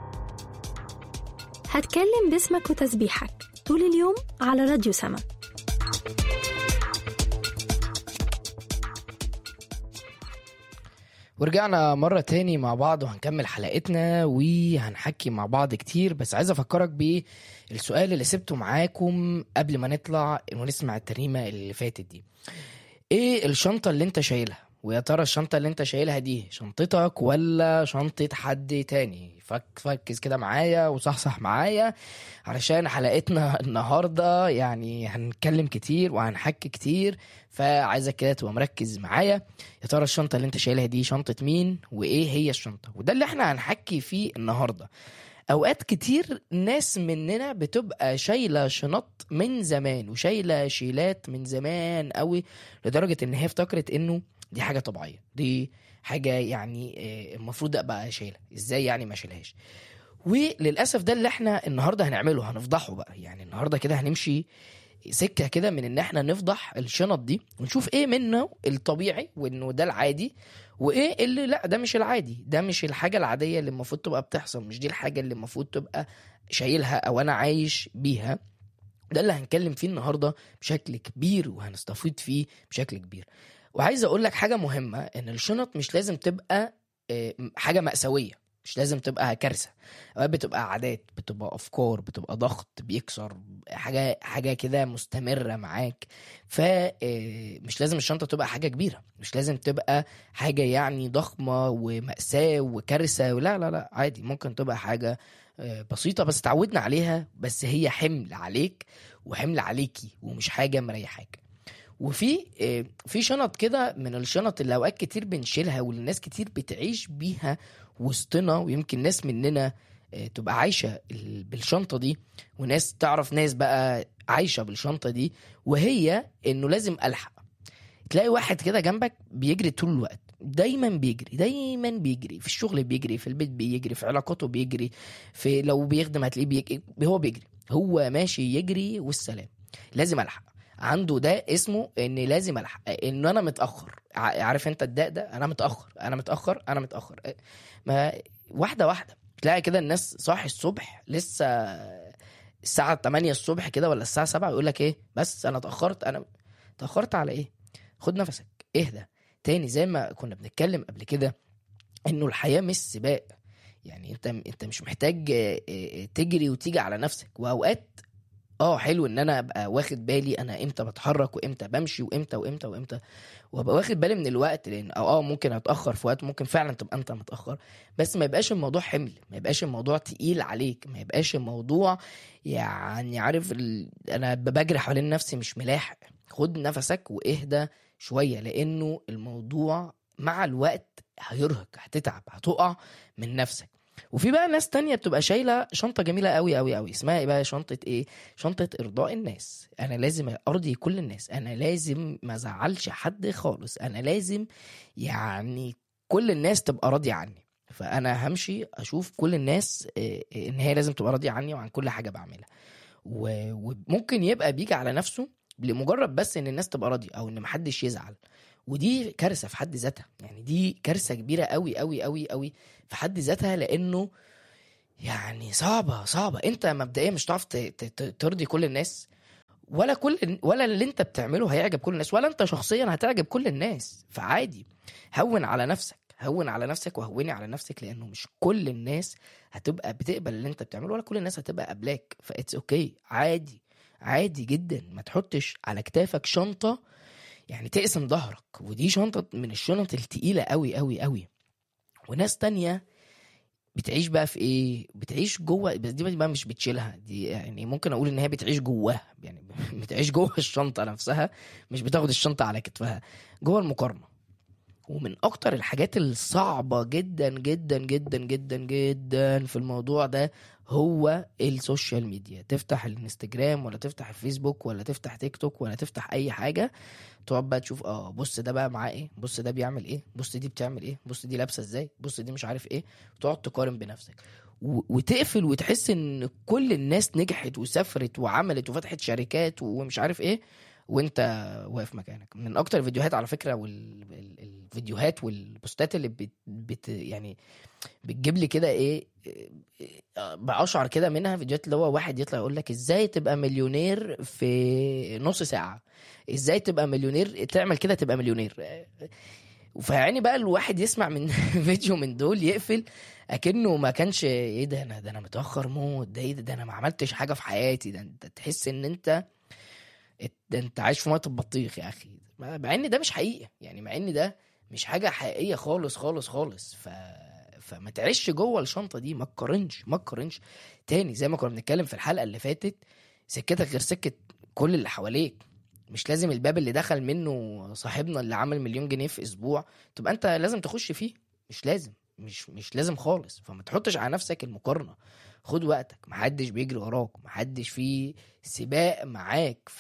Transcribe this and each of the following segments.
هتكلم باسمك وتسبيحك طول اليوم على راديو سما ورجعنا مرة تاني مع بعض وهنكمل حلقتنا وهنحكي مع بعض كتير بس عايز أفكرك بالسؤال اللي سبته معاكم قبل ما نطلع ونسمع الترنيمة اللي فاتت دي ايه الشنطة اللي انت شايلها ويا ترى الشنطة اللي انت شايلها دي شنطتك ولا شنطة حد تاني فك فكز كده معايا وصحصح معايا علشان حلقتنا النهاردة يعني هنتكلم كتير وهنحكي كتير فعايزك كده تبقى مركز معايا يا ترى الشنطة اللي انت شايلها دي شنطة مين وايه هي الشنطة وده اللي احنا هنحكي فيه النهاردة اوقات كتير ناس مننا بتبقى شايله شنط من زمان وشايله شيلات من زمان قوي لدرجه ان هي افتكرت انه دي حاجه طبيعيه دي حاجه يعني آه، المفروض ابقى شايلها ازاي يعني ما شيلهاش وللاسف ده اللي احنا النهارده هنعمله هنفضحه بقى يعني النهارده كده هنمشي سكه كده من ان احنا نفضح الشنط دي ونشوف ايه منه الطبيعي وانه ده العادي وايه اللي لا ده مش العادي ده مش الحاجه العاديه اللي المفروض تبقى بتحصل مش دي الحاجه اللي المفروض تبقى شايلها او انا عايش بيها ده اللي هنتكلم فيه النهارده بشكل كبير وهنستفيد فيه بشكل كبير وعايز اقول لك حاجه مهمه ان الشنط مش لازم تبقى آه، حاجه مأساويه مش لازم تبقى كارثه اوقات بتبقى عادات بتبقى افكار بتبقى ضغط بيكسر حاجه حاجه كده مستمره معاك فمش لازم الشنطه تبقى حاجه كبيره مش لازم تبقى حاجه يعني ضخمه ومأساة وكارثه ولا لا لا عادي ممكن تبقى حاجه آه، بسيطه بس تعودنا عليها بس هي حمل عليك وحمل عليكي ومش حاجه مريحاك وفي آه، في شنط كده من الشنط اللي اوقات كتير بنشيلها واللي الناس كتير بتعيش بيها وسطنا ويمكن ناس مننا آه، تبقى عايشه ال- بالشنطه دي وناس تعرف ناس بقى عايشه بالشنطه دي وهي انه لازم الحق تلاقي واحد كده جنبك بيجري طول الوقت دايما بيجري دايما بيجري في الشغل بيجري في البيت بيجري في علاقاته بيجري في لو بيخدم هتلاقيه بيجري هو بيجري هو ماشي يجري والسلام لازم الحق عنده ده اسمه ان لازم الحق ان انا متاخر ع- عارف انت الداء ده انا متاخر انا متاخر انا متاخر ما واحده واحده تلاقي كده الناس صاحي الصبح لسه الساعه 8 الصبح كده ولا الساعه 7 يقول لك ايه بس انا اتاخرت انا اتاخرت على ايه خد نفسك اهدى تاني زي ما كنا بنتكلم قبل كده انه الحياه مش سباق يعني انت انت مش محتاج آه، آه، تجري وتيجي على نفسك واوقات اه حلو ان انا ابقى واخد بالي انا امتى بتحرك وامتى بمشي وامتى وامتى وامتى وابقى واخد بالي من الوقت لان اه اه ممكن اتاخر في وقت ممكن فعلا تبقى انت متاخر بس ما يبقاش الموضوع حمل ما يبقاش الموضوع تقيل عليك ما يبقاش الموضوع يعني عارف ال... انا بجري حوالين نفسي مش ملاحق خد نفسك واهدى شويه لانه الموضوع مع الوقت هيرهق هتتعب هتقع من نفسك وفي بقى ناس تانية بتبقى شايلة شنطة جميلة قوي قوي قوي اسمها ايه بقى شنطة ايه شنطة ارضاء الناس انا لازم ارضي كل الناس انا لازم ما ازعلش حد خالص انا لازم يعني كل الناس تبقى راضية عني فانا همشي اشوف كل الناس آه، آه، ان هي لازم تبقى راضية عني وعن كل حاجة بعملها و- وممكن يبقى بيجي على نفسه لمجرد بس ان الناس تبقى راضية او ان محدش يزعل ودي كارثة في حد ذاتها يعني دي كارثة كبيرة قوي قوي قوي قوي في حد ذاتها لانه يعني صعبة صعبة انت مبدئيا مش هتعرف ت- ت- ت- ترضي كل الناس ولا كل ولا اللي انت بتعمله هيعجب كل الناس ولا انت شخصيا هتعجب كل الناس فعادي هون على نفسك هون على نفسك وهوني على نفسك لانه مش كل الناس هتبقى بتقبل اللي انت بتعمله ولا كل الناس هتبقى قبلاك فاتس اوكي عادي عادي جدا ما تحطش على كتافك شنطة يعني تقسم ظهرك ودي شنطة من الشنط التقيلة قوي قوي قوي وناس تانية بتعيش بقى في ايه بتعيش جوه بس دي بقى مش بتشيلها دي يعني ممكن اقول ان هي بتعيش جواها يعني بتعيش جوه الشنطه نفسها مش بتاخد الشنطه على كتفها جوه المقارنه ومن اكتر الحاجات الصعبه جدا جدا جدا جدا جدا في الموضوع ده هو السوشيال ميديا تفتح الانستجرام ولا تفتح الفيسبوك ولا تفتح تيك توك ولا تفتح اي حاجه تقعد بقى تشوف اه بص ده بقى معاه ايه بص ده بيعمل ايه بص دي بتعمل ايه بص دي لابسه ازاي بص دي مش عارف ايه تقعد تقارن بنفسك و- وتقفل وتحس ان كل الناس نجحت وسافرت وعملت وفتحت شركات ومش عارف ايه وانت واقف مكانك من اكتر الفيديوهات على فكره والفيديوهات والبوستات اللي بت, بت يعني بتجيب لي كده ايه آه، بأشعر كده منها فيديوهات اللي هو واحد يطلع يقول لك ازاي تبقى مليونير في نص ساعه ازاي تبقى مليونير تعمل كده تبقى مليونير فيعني بقى الواحد يسمع من فيديو من دول يقفل اكنه ما كانش ايه ده انا ده انا متاخر موت ده ايه ده, ده انا ما عملتش حاجه في حياتي ده انت تحس ان انت ده انت عايش في ميه البطيخ يا اخي مع ان ده مش حقيقه يعني مع ان ده مش حاجه حقيقيه خالص خالص خالص ف فما تعيش جوه الشنطه دي ما تقارنش ما تقارنش تاني زي ما كنا بنتكلم في الحلقه اللي فاتت سكتك غير سكه كل اللي حواليك مش لازم الباب اللي دخل منه صاحبنا اللي عمل مليون جنيه في اسبوع تبقى انت لازم تخش فيه مش لازم مش مش لازم خالص فما تحطش على نفسك المقارنه خد وقتك محدش بيجري وراك محدش فيه سباق معاك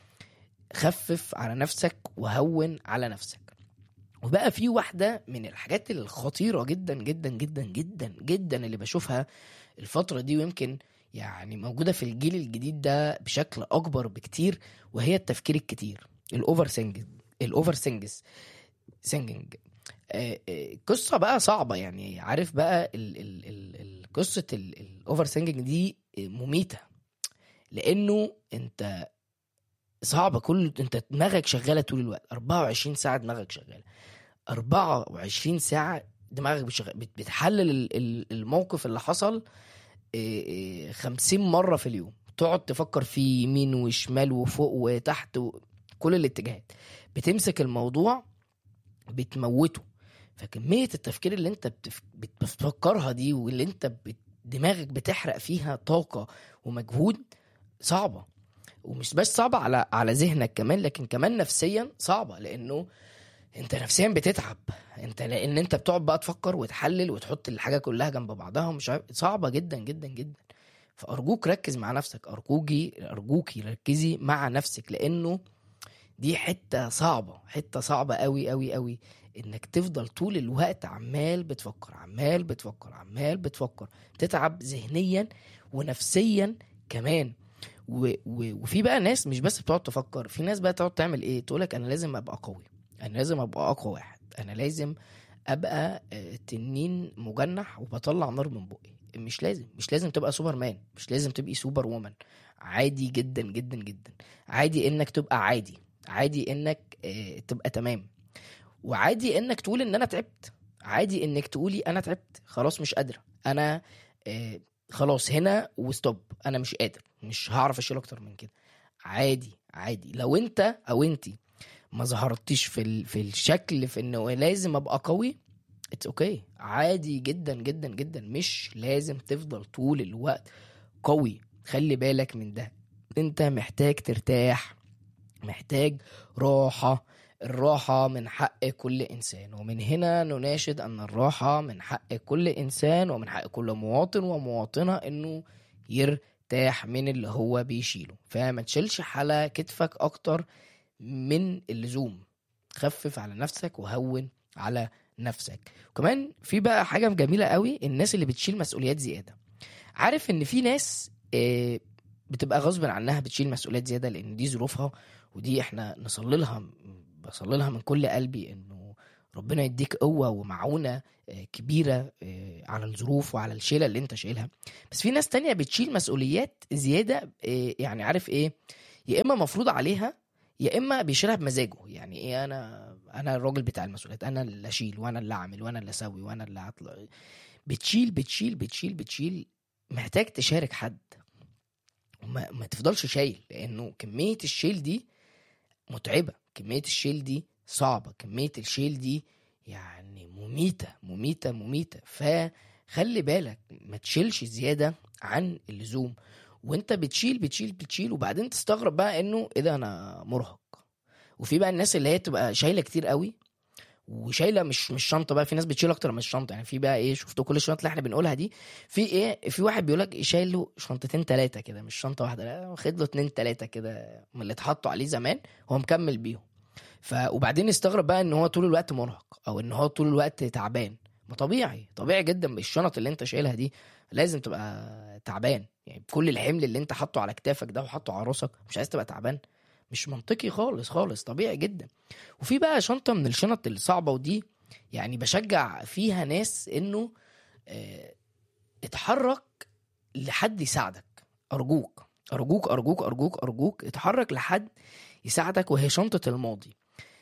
فخفف على نفسك وهون على نفسك وبقى في واحدة من الحاجات الخطيرة جدا جدا جدا جدا جدا اللي بشوفها الفترة دي ويمكن يعني موجودة في الجيل الجديد ده بشكل أكبر بكتير وهي التفكير الكتير الأوفر سينجز الأوفر سينجز سينجنج قصة بقى صعبة يعني عارف بقى ال ال ال ال قصة الأوفر سينجنج دي مميتة لأنه أنت صعبة كل أنت دماغك شغالة طول الوقت 24 ساعة دماغك شغالة 24 ساعة دماغك بتشغل بت- بتحلل ال- ال- الموقف اللي حصل إيه إيه 50 مرة في اليوم تقعد تفكر فيه يمين وشمال وفوق وتحت وكل الاتجاهات بتمسك الموضوع بتموته فكمية التفكير اللي انت بتف... بتفكرها دي واللي انت بت... دماغك بتحرق فيها طاقة ومجهود صعبة ومش بس صعبة على على ذهنك كمان لكن كمان نفسيا صعبة لانه انت نفسيا بتتعب انت لان انت بتقعد بقى تفكر وتحلل وتحط الحاجة كلها جنب بعضها ومش عارف صعبة جدا جدا جدا فارجوك ركز مع نفسك ارجوكي ارجوكي ركزي مع نفسك لانه دي حتة صعبة حتة صعبة قوي قوي قوي انك تفضل طول الوقت عمال بتفكر عمال بتفكر عمال بتفكر تتعب ذهنيا ونفسيا كمان و... و... وفي بقى ناس مش بس بتقعد تفكر في ناس بقى تقعد تعمل ايه تقولك انا لازم ابقى قوي انا لازم ابقى اقوى واحد انا لازم ابقى آه، تنين مجنح وبطلع نار من بقي مش لازم مش لازم تبقى سوبر مان مش لازم تبقي سوبر وومن عادي جدا جدا جدا عادي انك تبقى عادي عادي انك آه، تبقى تمام وعادي انك تقول ان انا تعبت عادي انك تقولي انا تعبت خلاص مش قادره انا آه، خلاص هنا وستوب انا مش قادر مش هعرف اشيل اكتر من كده عادي عادي لو انت او انتي ما ظهرتيش في ال... في الشكل في انه لازم ابقى قوي اتس اوكي okay. عادي جدا جدا جدا مش لازم تفضل طول الوقت قوي خلي بالك من ده انت محتاج ترتاح محتاج راحة الراحة من حق كل إنسان ومن هنا نناشد أن الراحة من حق كل إنسان ومن حق كل مواطن ومواطنة إنه يرتاح من اللي هو بيشيله فما تشيلش على كتفك أكتر من اللزوم خفف على نفسك وهون على نفسك وكمان في بقى حاجة جميلة قوي الناس اللي بتشيل مسؤوليات زيادة عارف ان في ناس آه، بتبقى غصب عنها بتشيل مسؤوليات زيادة لان دي ظروفها ودي احنا نصلي لها بصلي لها من كل قلبي انه ربنا يديك قوة ومعونة آه، كبيرة آه، على الظروف وعلى الشيلة اللي انت شايلها بس في ناس تانية بتشيل مسؤوليات زيادة آه، يعني عارف ايه يا اما مفروض عليها يا اما بيشيلها بمزاجه يعني ايه انا انا الراجل بتاع المسؤوليات انا اللي اشيل وانا اللي اعمل وانا اللي اسوي وانا اللي هطلع بتشيل بتشيل بتشيل بتشيل محتاج تشارك حد وما ما تفضلش شايل لانه كميه الشيل دي متعبه كميه الشيل دي صعبه كميه الشيل دي يعني مميته مميته مميته فخلي بالك ما تشيلش زياده عن اللزوم وانت بتشيل بتشيل بتشيل وبعدين تستغرب بقى انه ايه ده انا مرهق وفي بقى الناس اللي هي تبقى شايله كتير قوي وشايله مش مش شنطه بقى في ناس بتشيل اكتر من الشنطه يعني في بقى ايه شفتوا كل الشنط اللي احنا بنقولها دي في ايه في واحد بيقول لك شايل له شنطتين ثلاثه كده مش شنطه واحده لا واخد له اتنين ثلاثه كده من اللي اتحطوا عليه زمان هو مكمل بيهم ف وبعدين يستغرب بقى ان هو طول الوقت مرهق او ان هو طول الوقت تعبان ما طبيعي طبيعي جدا الشنط اللي انت شايلها دي لازم تبقى تعبان يعني كل الحمل اللي انت حاطه على كتافك ده وحاطه على راسك مش عايز تبقى تعبان مش منطقي خالص خالص طبيعي جدا وفي بقى شنطه من الشنط الصعبه ودي يعني بشجع فيها ناس انه آه، اتحرك لحد يساعدك ارجوك ارجوك ارجوك ارجوك ارجوك اتحرك لحد يساعدك وهي شنطه الماضي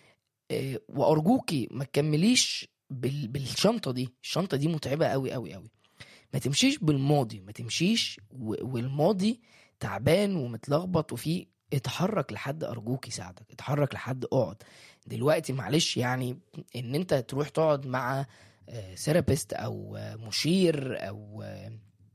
آه، وارجوكي ما تكمليش بال- بالشنطه دي الشنطه دي متعبه قوي قوي قوي ما تمشيش بالماضي ما تمشيش و- والماضي تعبان ومتلخبط وفيه اتحرك لحد ارجوك يساعدك اتحرك لحد اقعد دلوقتي معلش يعني ان انت تروح تقعد مع ثيرابيست او آه، مشير او آه،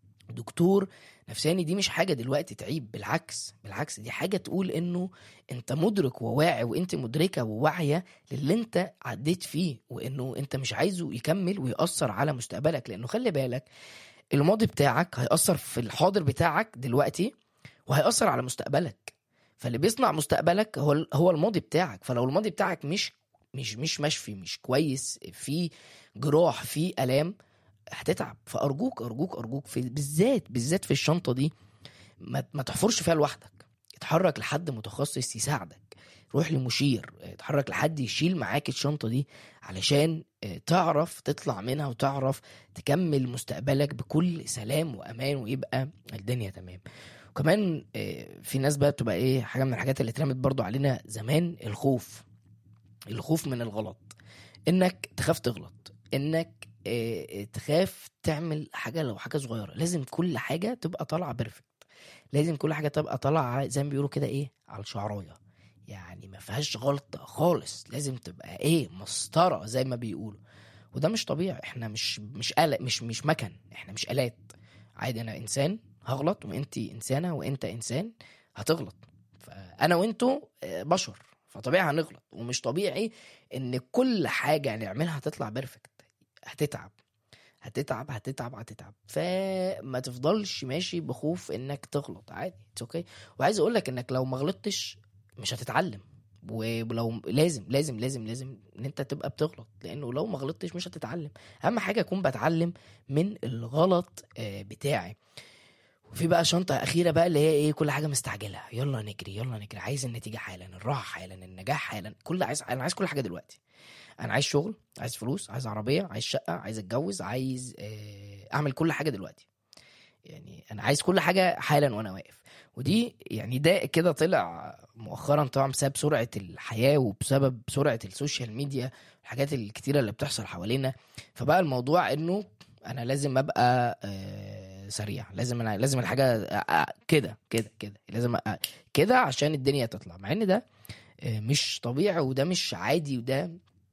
دكتور نفساني دي مش حاجه دلوقتي تعيب بالعكس بالعكس دي حاجه تقول انه انت مدرك وواعي وانت مدركه وواعيه للي انت عديت فيه وانه انت مش عايزه يكمل ويأثر على مستقبلك لانه خلي بالك الماضي بتاعك هيأثر في الحاضر بتاعك دلوقتي وهيأثر على مستقبلك فاللي بيصنع مستقبلك هو هو الماضي بتاعك فلو الماضي بتاعك مش مش مش مشفي مش كويس في جراح في الام هتتعب فارجوك ارجوك ارجوك في بالذات بالذات في الشنطه دي ما, ما تحفرش فيها لوحدك اتحرك لحد متخصص يساعدك روح لمشير اتحرك لحد يشيل معاك الشنطه دي علشان اه، تعرف تطلع منها وتعرف تكمل مستقبلك بكل سلام وامان ويبقى الدنيا تمام وكمان اه، في ناس بقى بتبقى ايه حاجه من الحاجات اللي اترمت برضو علينا زمان الخوف الخوف من الغلط انك تخاف تغلط انك اه، تخاف تعمل حاجه لو حاجه صغيره لازم كل حاجه تبقى طالعه بيرفكت لازم كل حاجه تبقى طالعه زي ما بيقولوا كده ايه على الشعرايه يعني ما فيهاش غلطه خالص لازم تبقى ايه مسطره زي ما بيقولوا وده مش طبيعي احنا مش مش آلة مش مش مكن احنا مش آلات عادي انا انسان هغلط وانت انسانه وانت انسان هتغلط فانا وانتوا آه، بشر فطبيعي هنغلط ومش طبيعي ان كل حاجه نعملها هتطلع بيرفكت هتتعب هتتعب هتتعب هتتعب فما تفضلش ماشي بخوف انك تغلط عادي اتس اوكي وعايز اقول لك انك لو ما غلطتش مش هتتعلم ولو لازم لازم لازم لازم ان انت تبقى بتغلط لانه لو ما غلطتش مش هتتعلم اهم حاجه اكون بتعلم من الغلط آه، بتاعي وفي بقى شنطه اخيره بقى اللي هي ايه كل حاجه مستعجله يلا نجري يلا نجري عايز النتيجه حالا الراحه حالا النجاح حالا كل عايز انا عايز كل حاجه دلوقتي انا عايز شغل عايز فلوس عايز عربيه عايز شقه عايز اتجوز عايز آه، اعمل كل حاجه دلوقتي يعني انا عايز كل حاجه حالا وانا واقف ودي يعني ده كده طلع مؤخرا طبعا بسبب سرعه الحياه وبسبب سرعه السوشيال ميديا الحاجات الكتيره اللي بتحصل حوالينا فبقى الموضوع انه انا لازم ابقى آه، سريع لازم انا لازم الحاجه آه، آه، كده كده كده لازم أ- كده عشان الدنيا تطلع مع ان ده آه، مش طبيعي وده مش عادي وده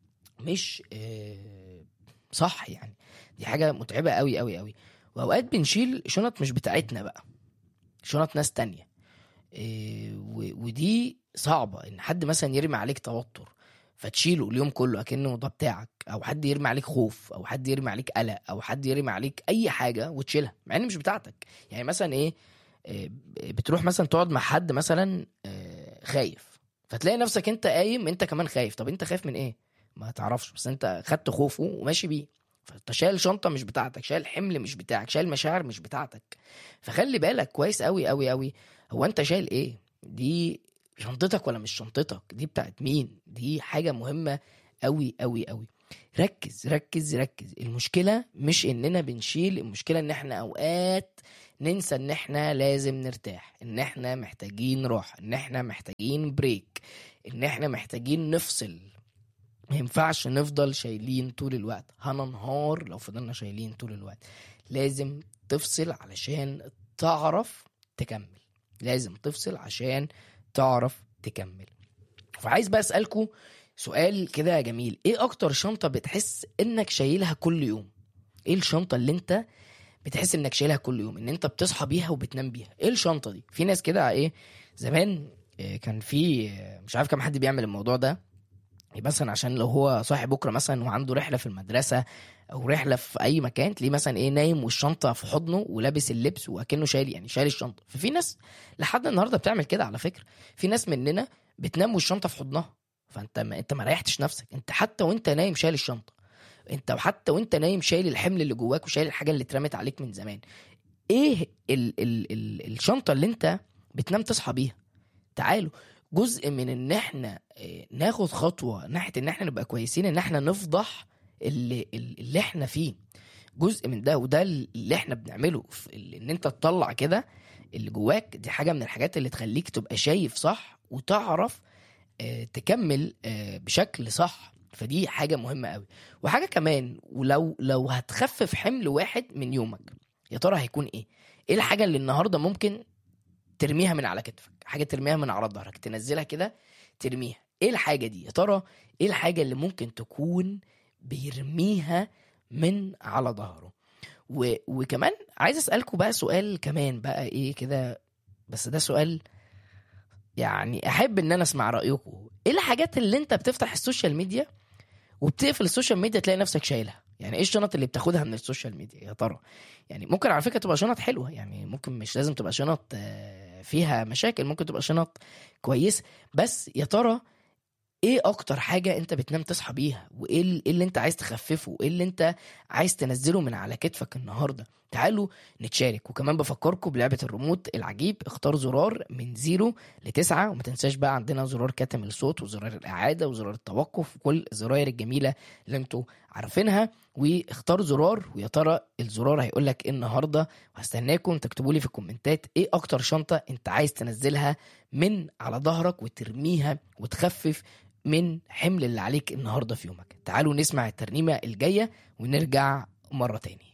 مش آه، صح يعني دي حاجه متعبه قوي قوي قوي واوقات بنشيل شنط مش بتاعتنا بقى شنط ناس تانية إيه، و- ودي صعبة ان حد مثلا يرمي عليك توتر فتشيله اليوم كله اكنه ده بتاعك او حد يرمي عليك خوف او حد يرمي عليك قلق او حد يرمي عليك اي حاجة وتشيلها مع ان مش بتاعتك يعني مثلا ايه إيه، بتروح مثلا تقعد مع حد مثلا آه، خايف فتلاقي نفسك انت قايم انت كمان خايف طب انت خايف من ايه ما تعرفش بس انت خدت خوفه وماشي بيه فانت شايل شنطه مش بتاعتك شايل حمل مش بتاعك شايل مشاعر مش بتاعتك فخلي بالك كويس قوي قوي قوي هو انت شايل ايه دي شنطتك ولا مش شنطتك دي بتاعت مين دي حاجه مهمه قوي قوي قوي ركز ركز ركز المشكله مش اننا بنشيل المشكله ان احنا اوقات ننسى ان احنا لازم نرتاح ان احنا محتاجين راحه ان احنا محتاجين بريك ان احنا محتاجين نفصل ما ينفعش نفضل شايلين طول الوقت هننهار لو فضلنا شايلين طول الوقت لازم تفصل علشان تعرف تكمل لازم تفصل عشان تعرف تكمل فعايز بقى اسالكم سؤال كده جميل ايه اكتر شنطه بتحس انك شايلها كل يوم ايه الشنطه اللي انت بتحس انك شايلها كل يوم ان انت بتصحى بيها وبتنام بيها ايه الشنطه دي في ناس كده ايه زمان إيه، كان في آه، مش عارف كم حد بيعمل الموضوع ده مثلا عشان لو هو صاحي بكره مثلا وعنده رحله في المدرسه او رحله في اي مكان تلاقيه مثلا ايه نايم والشنطه في حضنه ولابس اللبس واكنه شايل يعني شايل الشنطه ففي ناس لحد النهارده بتعمل كده على فكره في ناس مننا بتنام والشنطه في حضنها فانت ما انت ما ريحتش نفسك انت حتى وانت نايم شايل الشنطه انت حتى وانت نايم شايل الحمل اللي جواك وشايل الحاجه اللي اترمت عليك من زمان ايه ال ال ال الشنطه اللي انت بتنام تصحى بيها تعالوا جزء من ان احنا آه، ناخد خطوه ناحيه ان احنا نبقى كويسين ان احنا نفضح اللي, اللي احنا فيه جزء من ده وده اللي احنا بنعمله في ال- ان انت تطلع كده اللي جواك دي حاجه من الحاجات اللي تخليك تبقى شايف صح وتعرف آه، تكمل آه، بشكل صح فدي حاجه مهمه قوي وحاجه كمان ولو لو هتخفف حمل واحد من يومك يا ترى هيكون ايه ايه الحاجه اللي النهارده ممكن ترميها من على كتفك حاجه ترميها من على ظهرك تنزلها كده ترميها ايه الحاجه دي يا ترى ايه الحاجه اللي ممكن تكون بيرميها من على ظهره و... وكمان عايز اسالكم بقى سؤال كمان بقى ايه كده بس ده سؤال يعني احب ان انا اسمع رايكم ايه الحاجات اللي انت بتفتح السوشيال ميديا وبتقفل السوشيال ميديا تلاقي نفسك شايلها يعني ايه الشنط اللي بتاخدها من السوشيال ميديا يا ترى يعني ممكن على فكره تبقى شنط حلوه يعني ممكن مش لازم تبقى شنط آه، فيها مشاكل ممكن تبقى شنط كويسه بس يا ترى ايه اكتر حاجه انت بتنام تصحى بيها وايه ال- إيه اللي انت عايز تخففه وايه اللي انت عايز تنزله من على كتفك النهارده تعالوا نتشارك وكمان بفكركم بلعبه الريموت العجيب اختار زرار من زيرو لتسعة وما تنساش بقى عندنا زرار كتم الصوت وزرار الاعاده وزرار التوقف وكل الزراير الجميله اللي انتوا عارفينها واختار زرار ويا ترى الزرار هيقول لك ايه النهارده وهستناكم تكتبوا لي في الكومنتات ايه اكتر شنطه انت عايز تنزلها من على ظهرك وترميها وتخفف من حمل اللي عليك النهارده في يومك تعالوا نسمع الترنيمه الجايه ونرجع مره تاني